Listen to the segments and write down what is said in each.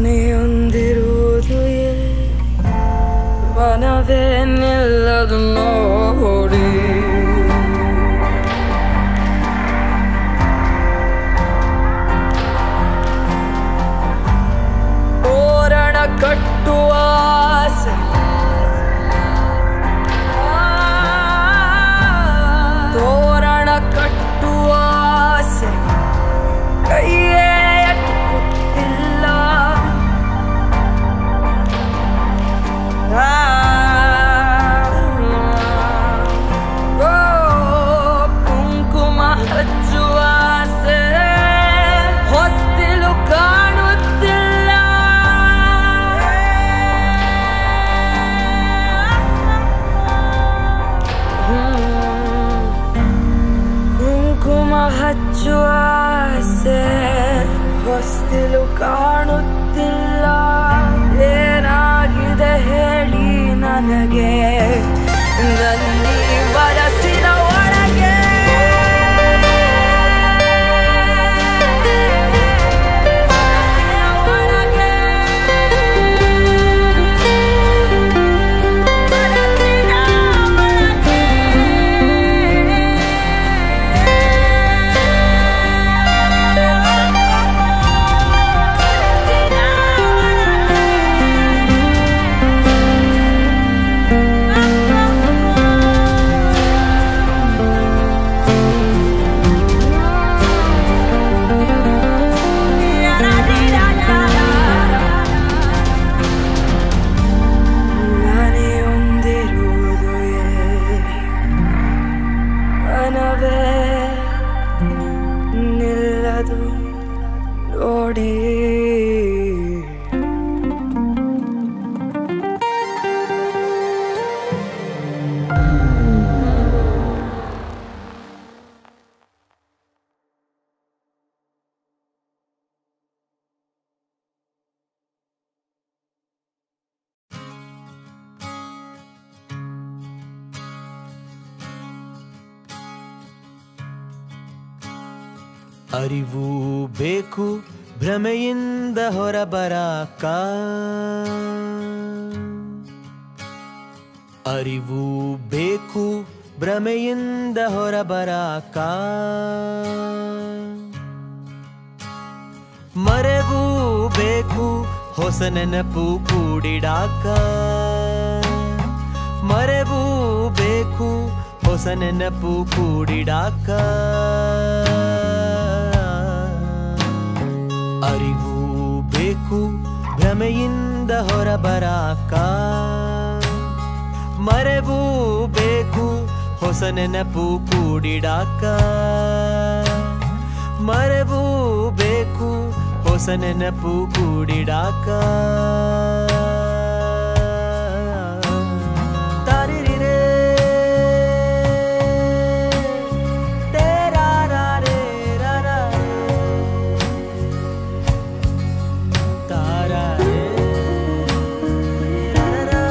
ಮನೆಯೊಂದಿರುವುದು ಎಲ್ಲಿ ವನವೇ ನಿಲ್ಲದು ನೋಡಿ ತೋರಣ ಕಟ್ಟುವ ಆಸೆ ತೋರಣ ಕಟ್ಟುವ ಆಸೆ ಕೈಯೇ ಎಟ್ಟುತ್ತಿಲ್ಲ ಓ ಕುಂಕುಮ ಹಚ್ಚುವ ಆಸೆ ಹೊಸ್ತಿಲು ಕಾಣುತ್ತಿಲ್ಲ ಕುಂಕುಮ ಹಚ್ಚುವ ಆಸೆ ಹೊಸ್ತಿಲು ಕಾಣುತ್ತಿಲ್ಲ ಏನಾಗಿದೆ ಹೇಳಿ ನನಗೆ ನನ್ನಿ ಬರಸಿನ ಒಳಗೆ ಮನಸ್ಸಿನ ಒಳಗೆ ಮನಸ್ಸಿನ ಮನೆಯೊಂದಿರುವುದು ಎಲ್ಲಿ ಮನವೇ ನಿಲ್ಲದು ನೋಡಿ ಅರಿವು ಬೇಕು ಭ್ರಮೆಯಿಂದ ಹೊರಬರಾಕ ಅರಿವು ಬೇಕು ಭ್ರಮೆಯಿಂದ ಹೊರಬರಾಕ ಮರೆವು ಬೇಕು ಹೊಸ ನೆನಪು ಕೂಡಿಡಾಕ ಮರೆವು ಬೇಕು ಹೊಸ ನೆನಪು ಕೂಡಿಡಾಕ ಅರಿವು ಬೇಕು ಭ್ರಮೆಯಿಂದ ಹೊರಬರಾಕ ಮರೆವು ಬೇಕು ಹೊಸ ನೆನಪು ಕೂಡಿಡಾಕ ಮರೆವು ಬೇಕು ಹೊಸ ನೆನಪು ಕೂಡಿಡಾಕ ತಾರಿರಿರೇ, ತೇರಾರಾರೇ, ರಾರಾರೇ. ತಾರಾರೇ, ರಾರಾರಾ.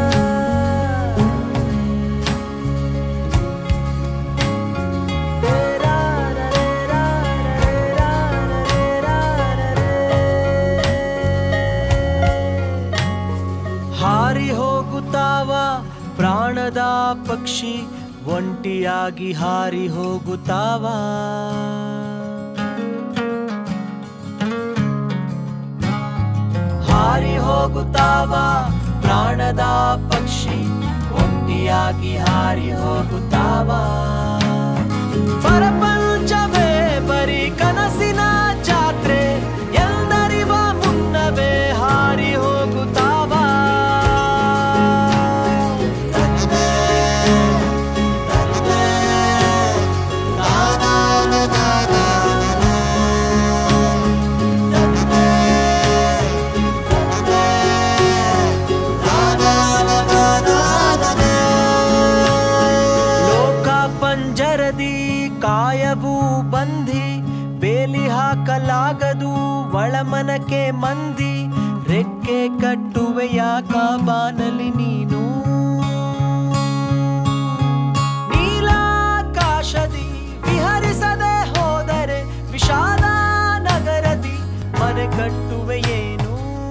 ಹಾರಿ ಹೋಗುತ್ತಾವ ಪ್ರಾಣದ ಪಕ್ಷಿ ಒಂಟಿಯಾಗಿ ಹಾರಿ ಹೋಗುತ್ತಾವ ಹಾರಿ ಹೋಗುತ್ತಾವ ಪ್ರಾಣದ ಪಕ್ಷಿ ಒಂಟಿಯಾಗಿ ಹಾರಿ ಹೋಗುತ್ತಾವ ಪರಪಂಚವೇ ಬರೀ ಕನಸಿನ ಜಾತ್ರೆ ಎಲ್ಲರಿವ ಮುನ್ನವೇ ಹಾರಿ ಹೋಗುತ್ತಾವ ಲೋಕ ಪಂಜರದಿ ಕಾಯವು ಬಂಧಿ ಬೇಲಿ ಹಾಕಲಾಗದು ಒಳಮನಕ್ಕೆ ಮಂದಿ ರೆಕ್ಕೆ ಕಟ್ಟುವೆಯ ಕಾಬಾನಲಿ ನೀನು ನೀಲಾಕಾಶದಿ ವಿಹರಿಸದೆ ಹೋದರೆ ವಿಶಾಲ ನಗರದಿ ಮನೆ ಕಟ್ಟುವೆ ಏನು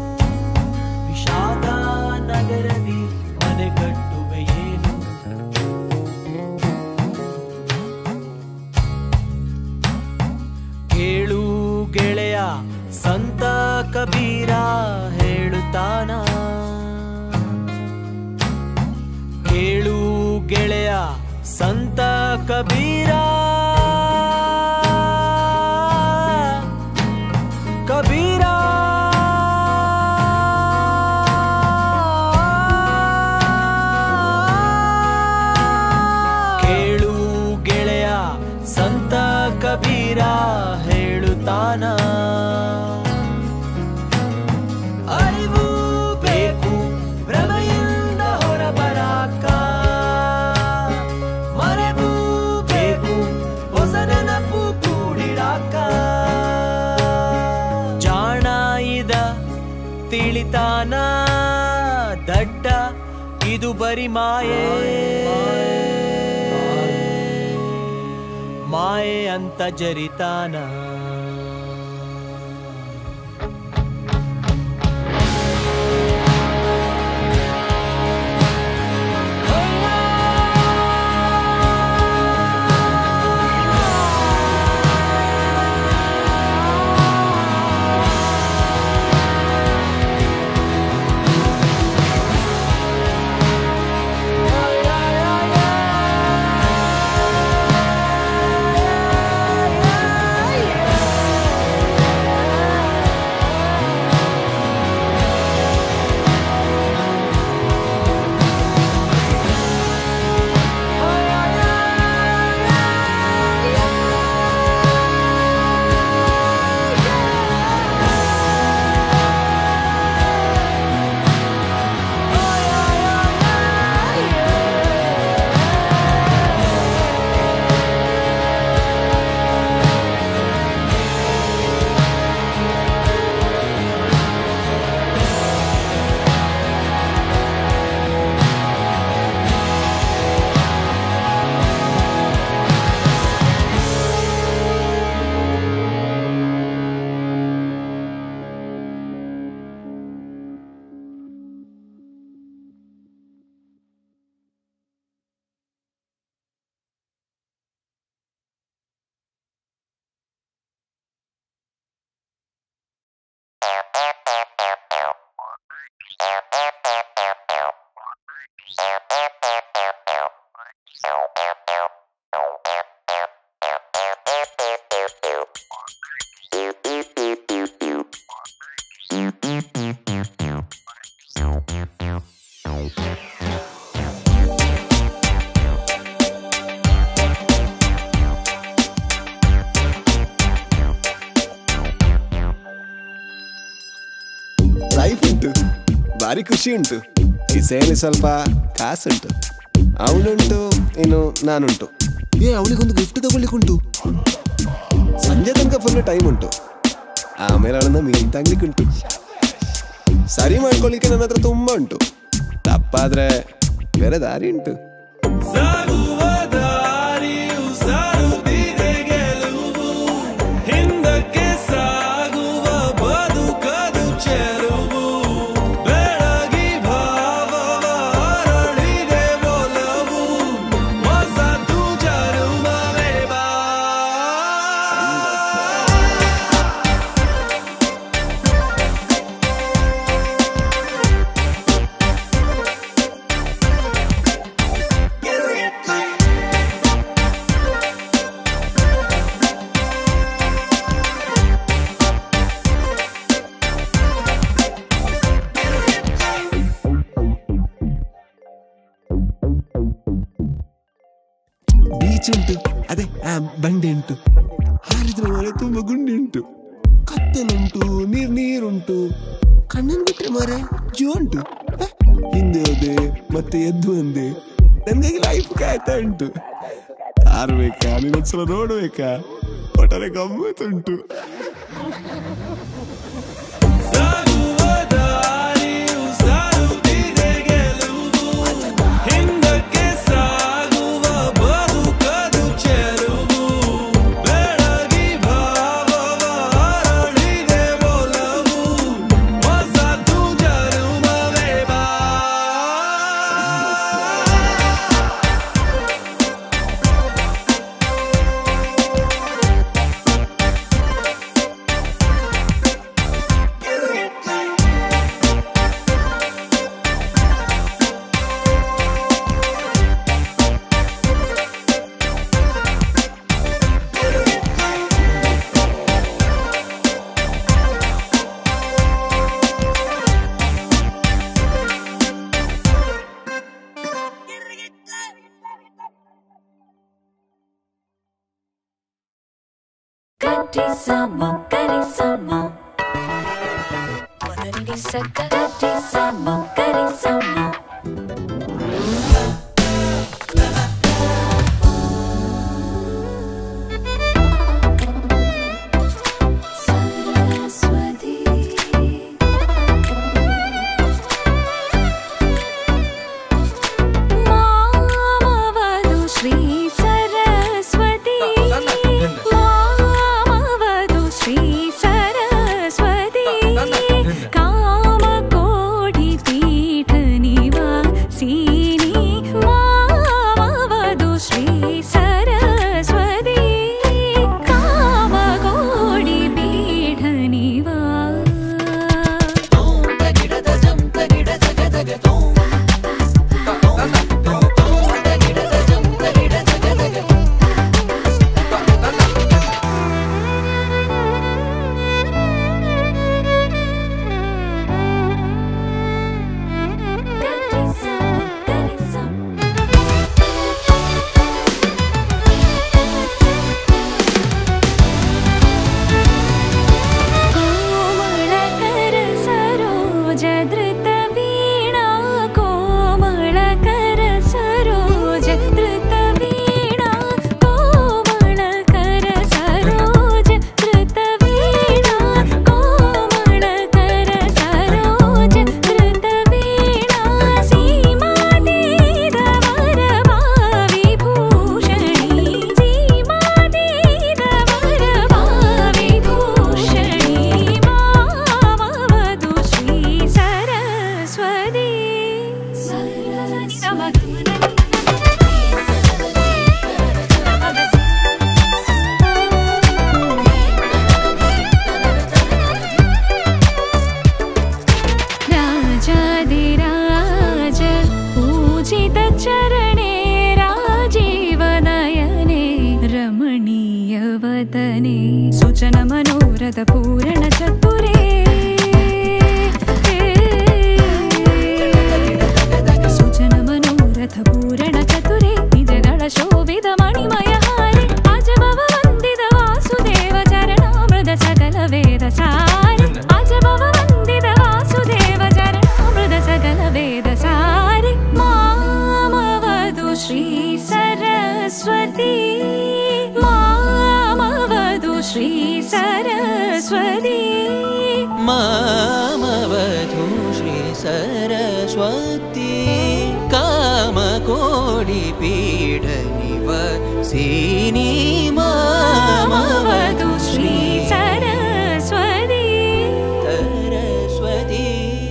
ಕಬೀರ ಹೇಳುತ್ತಾನ ಕೇಳು ಗೆಳೆಯ ಸಂತ ಕಬೀರ ಕಬೀರ ಕೇಳು ಗೆಳೆಯ ಸಂತ ಕಬೀರ ಹೇಳುತ್ತಾನ ಅರಿವು ಬೇಕು ಭ್ರಮೆಯಿಂದ ಹೊರಬರಾಕ ಮರೆವು ಬೇಕು ಹೊಸ ನೆನಪು ಕೂಡಿಡಾಕ ಜಾಣ ಇದ ತಿಳಿತಾನ ದಡ್ಡ ಇದು ಬರಿ ಮಾಯೆ ಮಾಯೆ ಅಂತ ಜರಿತಾನ ಲೈಫ್ ಉಂಟು ಭಾರಿ ಖುಷಿ ಉಂಟು ಕಿಸೆಯಲ್ಲಿ ಸ್ವಲ್ಪ ಕಾಸುಂಟು ಅವನುಂಟು ಇನ್ನು ನಾನುಂಟು ಏ ಅವನಿಗೊಂದು ಗಿಫ್ಟ್ ತಗೊಳ್ಳಿಕ್ಕುಂಟು ಸಂಜೆ ತನಕ ಫುಲ್ ಟೈಮ್ ಉಂಟು ಆಮೇಲೆ ಅವಳನ್ನ ಮೀನ್ ಉಂಟು ಸರಿ ಮಾಡ್ಕೊಳ್ಳಿಕ್ಕೆ ನನ್ನ ಹತ್ರ ತುಂಬಾ ಉಂಟು ತಪ್ಪಾದ್ರೆ ಬೇರೆ ದಾರಿ ಉಂಟು ಸಾಗುವ ದಾರಿಯು ಸಾರುತ್ತಿದೆ ಗೆಲುವು ಹಿಂದಕ್ಕೆ ಸಾಗುವ ಬದುಕದು ಚೆಲುವು ಬೆಳಗಿ ಭಾವವ ಅರಳಿದೆ ಒಲವು ಹೊಸತು ಜನುಮವೇ ಬಾ ಬೀಚ್ ಉಂಟು ಅದೇ ಆ ಬಂಡೆ ಉಂಟು ಹಾರಿದ್ರ ಮರೆ ತುಂಬಾ ಗುಂಡಿ ಉಂಟು ಕತ್ತಲುಂಟು ನೀರ್ ನೀರುಂಟು ಕಣ್ಣನ್ ಬಿಟ್ರೆ ಮರೆ ಜೀವ ಉಂಟು ಹ? ಹಿಂದೆ ಹೋದೆ ಮತ್ತೆ ಎದ್ದು ಬಂದೆ ನನ್ಗಾಗಿ ಲೈಫ್ ಕಾಯ್ತಾ ಉಂಟು ಹಾರ್ಬೇಕಾ ನೀನೊಂದ್ಸಲ ನೋಡ್ಬೇಕಾ ಒಟ್ಟಾರೆ ಗಮ್ಮತ್ತುಂಟು ಸಾಗುವ ದಾರಿಯು ಸಾರುತ್ತಿದೆ ಗೆಲುವು ಹಿಂದಕ್ಕೆ ಸಾಗುವ ಬದುಕದು ಚೆಲುವು ಬೆಳಗಿ ಭಾವವ ಅರಳಿದೆ ಒಲವು ಹೊಸತು ಜನುಮವೇ ಬಾ ಆ sama kari sama Madani saka kari sama kari sama Saraswati ಮಾಮವದು Shri Saraswati ಮಾಮವದು Shri Saraswati ಕಾಮಕೋಡಿ ಪೀಠ ನಿವಾಸಿನಿ ಮಾಮವದು ಶ್ರೀ ಸರಸ್ವತಿ ಕಾಮಕೋಡಿ ಪೀಠ ನಿವಾ ಕೋಮಳಕರ ಸರೋಜ ಧೃತ ವೀಣಾ ಕೋಮಳಕರ ಸರೋಜ ಧೃತ ವೀಣಾ ಕೋಮಳಕರ ಸರೋಜ ಧೃತ ವೀಣಾ ಕೋಮಳಕರ ಸರೋಜ ಧೃತ ವೀಣಾ ಸೀಮಾತೀತ ವರಭಾವಿಭೂಷಣಿ ಸೀಮಾತೀತ ವರಭಾವಿಭೂಷಣಿ ಮಾಮವದು ಶ್ರೀ ಸರಸ್ವತಿ राजाधिराज पूजितचरणे राजीवनयने रमणीयवदने सुचनमनोरथपूरणचतुरे सुजनमनोरथपूरणचतुरे निजगळ शोभित मणिमय हारे अजभव वन्दित वासुदेव चरणामृत सकल वेद सारे अजभव वन्दित वासुदेव चरणामृत सकल वेद सारे मामवधु श्री सरस्वती मामवधु श्री सरस्वती मामवधू श्री सरस्वती कामकोडि पीठ निवसिनी मामवधु श्री सरस्वती सरस्वती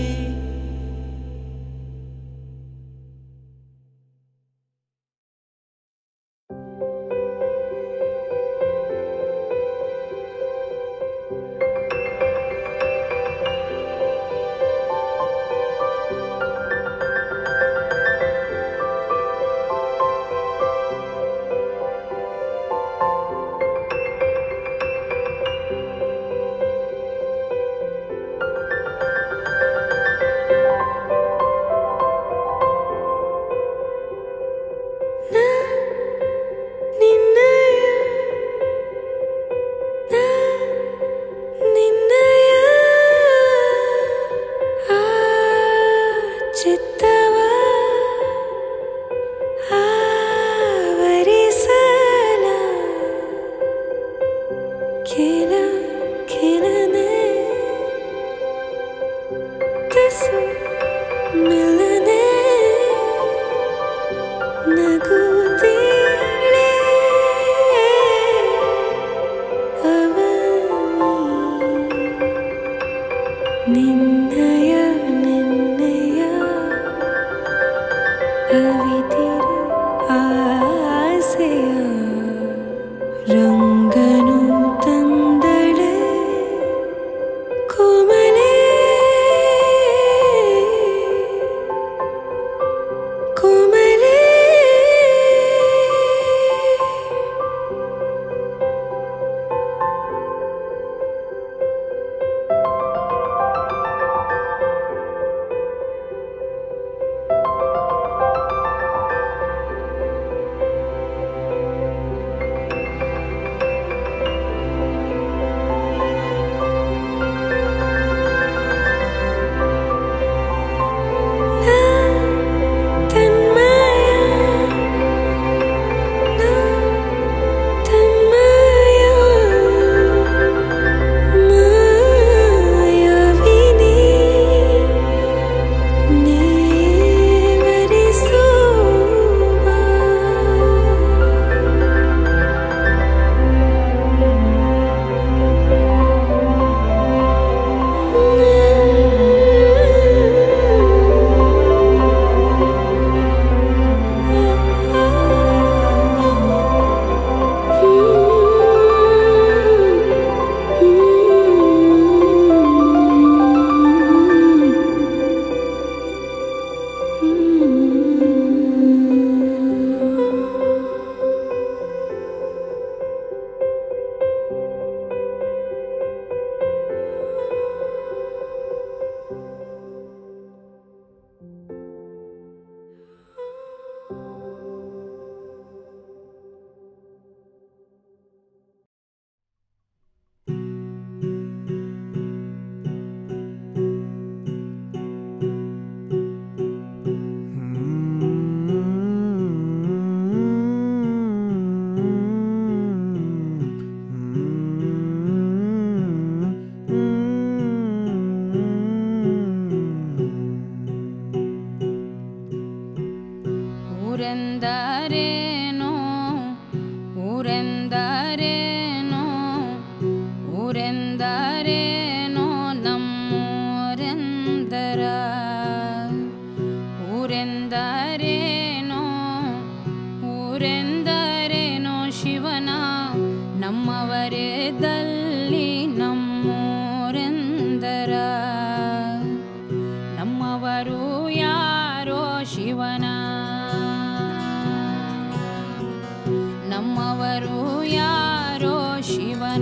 मिलने ನಗುತ್ತೀಳೆ ಅವನಿ ನಿನ್ನಯ ನಿನ್ನಯ ಅವಿತಿರು ಆಸೆಯ ರಂಗನು ತಂದಳೆ ಕೋಮಲೆ ಕೋಮಲೆ ನಮ್ಮವರು ಯಾರೋ ಶಿವನ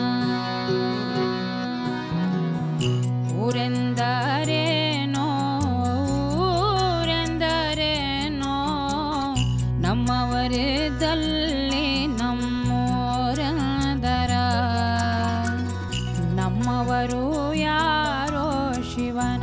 ಊರೆಂದರೇನೋ ಊರೆಂದರೇನೋ ನಮ್ಮವರದಲ್ಲಿ ನಮ್ಮೋರಂದರ ನಮ್ಮವರು ಯಾರೋ ಶಿವನ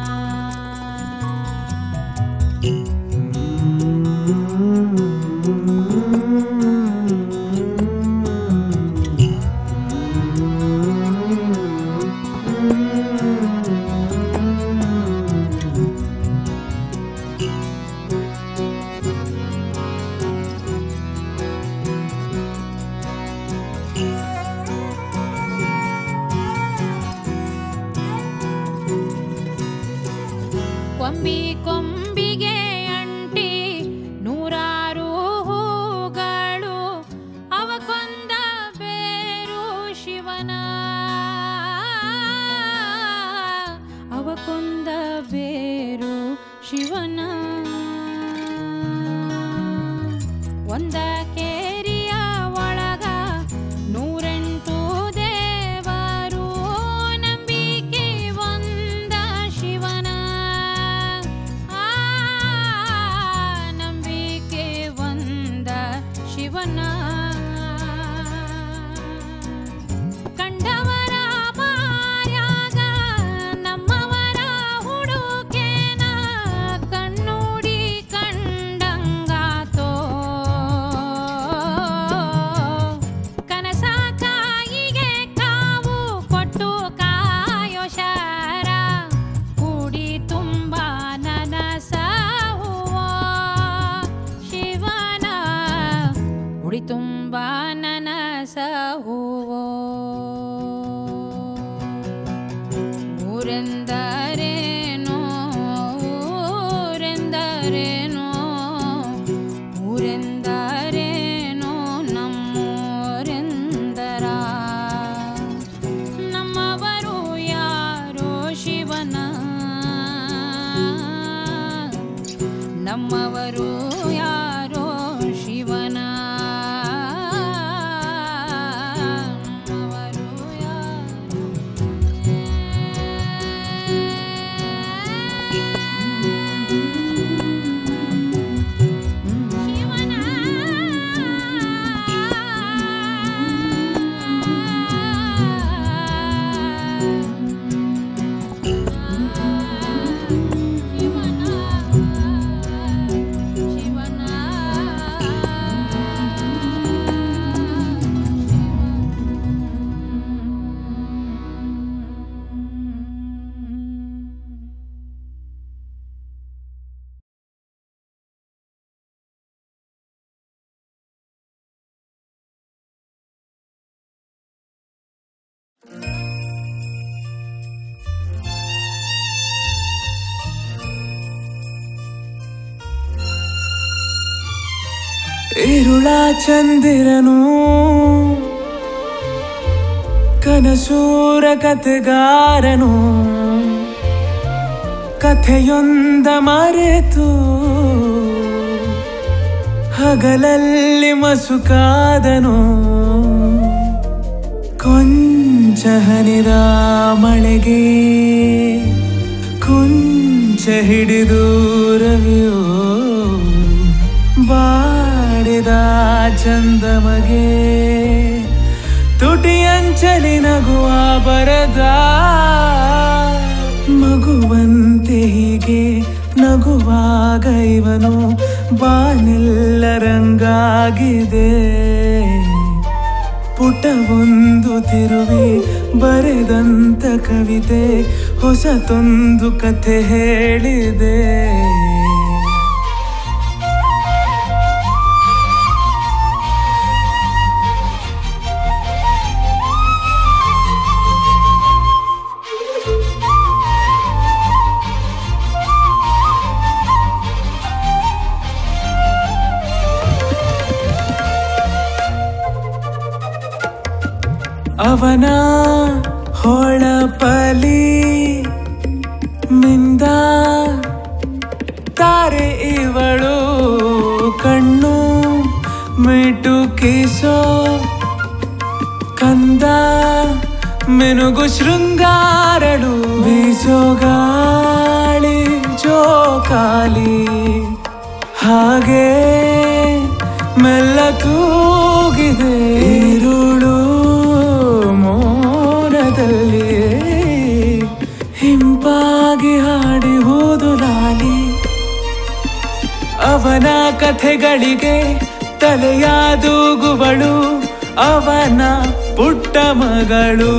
ಕೊಂಬಿ ಕೊಂಬಿಗೆ ಅಂಟಿ ನೂರಾರು ಹೂಗಳು ಅವಕೊಂದ ಬೇರು ಶಿವನ ಅವಕೊಂದ ಬೇರು ಶಿವನ ಒಂದ ಕೇರಿಯ ಒಳಗ ನೂರೆಂಟು ದೇವರು ನಂಬಿಕೆ ಒಂದ ಶಿವನ ಆ ನಂಬಿಕೆ ಒಂದ ಶಿವನ ಕಂಡವರ ಬಾಯಾಗ ನಮ್ಮವರ ಹುಡುಕೇನ ಕಣ್ಣುಡಿ ಕಂಡಂಗಾತೋ ಕನಸ ಕಾಯಿಗೆ ಕಾವು ಕೊಟ್ಟು ಕಾಯೋ ಶರ ಕೂಡಿ ತುಂಬ ನನಸ ಹೂವ ಶಿವನ ಉಡಿ ತುಂಬ ನನಸ ಹೂವೋ ಊರೆಂದರೇನೋ ಊರೆಂದರೇನೋ ಊರೆಂದರೇನೋ ನಮ್ಮೋರೆಂದರ ನಮ್ಮವರು ಯಾರೋ ಶಿವನ ನಮ್ಮವರು ಯಾರೋ ಶಿವನ ನಮ್ಮವರು ಯಾರೋ ಇರುಳ ಚಂದಿರನು ಕನಸೂರ ಕತೆಗಾರನು ಕಥೆಯೊಂದ ಮರೆತು ಹಗಲಲ್ಲಿ ಮಸುಕಾದನು ಕೊಂಚ ಹನಿದ ಮಳೆಗೆ ಕುಂಚ ಹಿಡಿದು ರವಿಯೋ ಬಾಡಿದ ಚಂದಮಗೆ ತುಟಿಯಂಚಲಿ ನಗುವ ಬರದ ಮಗುವಂತೆ ಹೀಗೆ ನಗುವಾಗ ಇವನು ಬಾನೆಲ್ಲ ರಂಗಾಗಿದೆ ಪುಟವೊಂದು ತಿರುವಿ ಬರೆದಂತ ಕವಿತೆ ಹೊಸತೊಂದು ಕಥೆ ಹೇಳಿದೆ ಅವನ ಹೊಳಪಲಿ ಮಿಂದ ತಾರೆ ಇವಳು ಕಣ್ಣು ಮಿಟುಕಿಸೋ ಗುನುಗು ಶೃಂಗಾರಳು ಬೀಸೋ ಗಾಳಿ ಜೋಕಾಲಿ ಹಾಗೆ ಮೆಲ್ಲ ತೂಗಿದೆ ಈರುಳು ಮೋನದಲ್ಲಿ ಹಿಂಪಾಗಿ ಹಾಡಿ ಹೋದು ಲಾಲಿ ಅವನ ಕಥೆಗಳಿಗೆ ತಲೆಯಾದೂಗುವಳು ಅವನ ಪುಟ್ಟ ಮಗಳು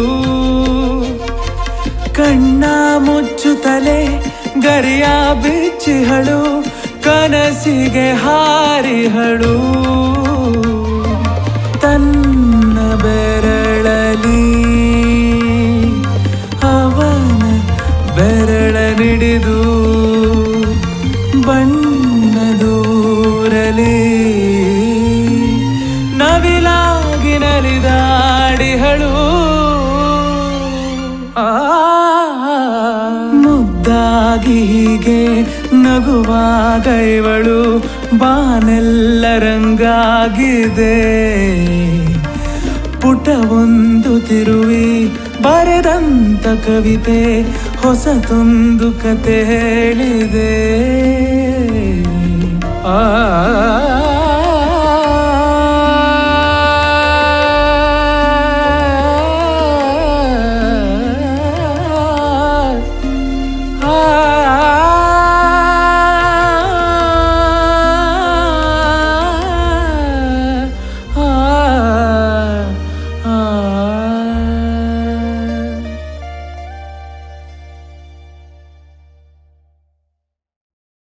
ಕಣ್ಣ ಮುಚ್ಚುತ್ತಲೆ ಗರಿಯ ಬಿಚ್ಚಿಹಳು ಕನಸಿಗೆ ಹಾರಿಹಳು ತನ್ನ ಬೆರಳಲಿ ಅವನ ಬೆರಳ ನಿಡಿದು ಬಣ್ಣದೂರಲಿ ನವಿಲಾಗಿ ನಲಿದಾಡಿಹಳು ಆ ಮುದ್ದಾಗಿ ಹೀಗೆ ನಗುವಾಗ ಇವಳು ಬಾನೆಲ್ಲ ರಂಗಾಗಿದೆ ಪುಟವೊಂದು ತಿರುವಿ ಬರೆದಂತ ಕವಿತೆ ಹೊಸತೊಂದು ಕತೆ ಹೇಳಿದೆ ಆ